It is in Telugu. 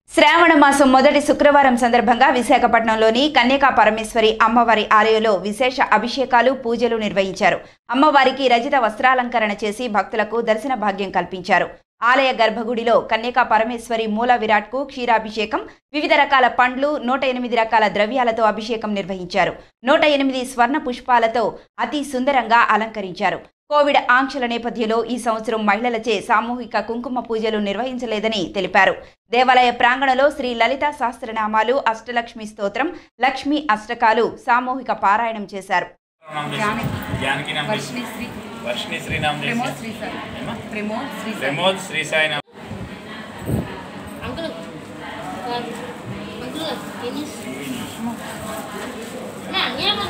శ్రావణ మాసం మొదటి శుక్రవారం సందర్భంగా విశాఖపట్నంలోని కన్యకా పరమేశ్వరి అమ్మవారి ఆలయంలో విశేష అభిషేకాలు పూజలు నిర్వహించారు అమ్మవారికి రజిత వస్త్రాలంకరణ చేసి భక్తులకు దర్శన భాగ్యం కల్పించారు ఆలయ గర్భగుడిలో కన్యకా పరమేశ్వరి మూల విరాట్కు క్షీరాభిషేకం వివిధ రకాల పండ్లు నూట ఎనిమిది రకాల ద్రవ్యాలతో అభిషేకం నిర్వహించారు నూట ఎనిమిది స్వర్ణ పుష్పాలతో అతి సుందరంగా అలంకరించారు కోవిడ్ ఆంక్షల నేపథ్యంలో ఈ సంవత్సరం మహిళలచే సామూహిక కుంకుమ పూజలు నిర్వహించలేదని తెలిపారు దేవాలయ ప్రాంగణంలో శ్రీ లలిత సహస్రనామాలు అష్టలక్ష్మి స్తోత్రం లక్ష్మీ అష్టకాలు సామూహిక పారాయణం చేశారు నామ్ జానకి. చేసి- జానకి నామ్ చేసి- వర్షిణి శ్రీ వర్షిణి శ్రీనామ్ చేసి- ప్రమోద్ శ్రీ సాయి ఏమ్మా? ప్రమోద్ శ్రీ సాయి ప్రమోద్ శ్రీ సాయి నామ్ అంకుల్ అంకుల్ ఎన్ని